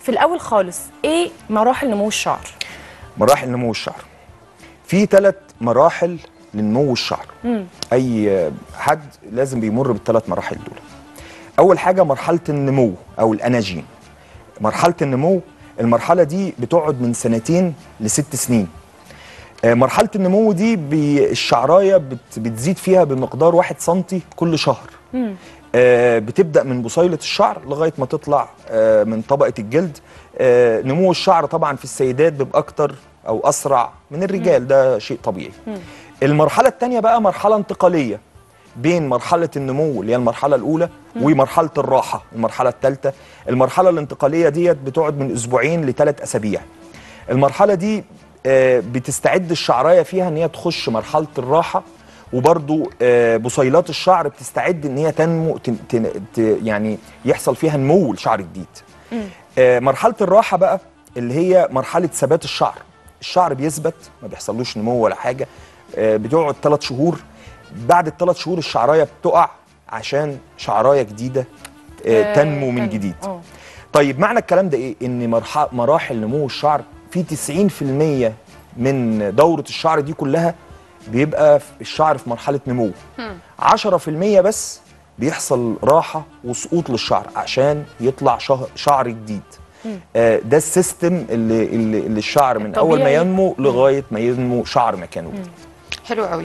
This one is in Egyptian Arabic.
في الاول خالص ايه مراحل نمو الشعر مراحل نمو الشعر في ثلاث مراحل لنمو الشعر اي حد لازم بيمر بالثلاث مراحل دول اول حاجه مرحله النمو او الاناجين مرحله النمو المرحله دي بتقعد من سنتين لست سنين آه، مرحله النمو دي بي- الشعرايه بت بتزيد فيها بمقدار واحد سنتي كل شهر آه، بتبدا من بصيله الشعر لغايه ما تطلع آه، من طبقه الجلد آه، نمو الشعر طبعا في السيدات بيبقى اكتر او اسرع من الرجال ده شيء طبيعي المرحله الثانيه بقى مرحله انتقاليه بين مرحله النمو اللي هي المرحله الاولى ومرحله الراحه المرحله الثالثه المرحله الانتقاليه ديت بتقعد من اسبوعين لثلاث اسابيع المرحله دي آه، بتستعد الشعرايه فيها ان هي تخش مرحله الراحه وبرضو آه، بصيلات الشعر بتستعد ان هي تنمو تن تن ت يعني يحصل فيها نمو لشعر جديد آه، مرحله الراحه بقى اللي هي مرحله ثبات الشعر الشعر بيثبت ما بيحصلوش نمو ولا حاجه آه، بتقعد ثلاث شهور بعد الثلاث شهور الشعرايه بتقع عشان شعرايه جديده آه، آه، تنمو من تنمو. جديد آه. طيب معنى الكلام ده ايه ان مرح- مراحل نمو الشعر في 90% من دورة الشعر دي كلها بيبقى في- الشعر في مرحلة نمو 10% بس بيحصل راحة وسقوط للشعر عشان يطلع شه- شعر جديد آه، ده السيستم اللي, اللي, اللي الشعر من اول ما الطبيعي. ينمو لغايه ما ينمو شعر مكانه جديد حلو قوي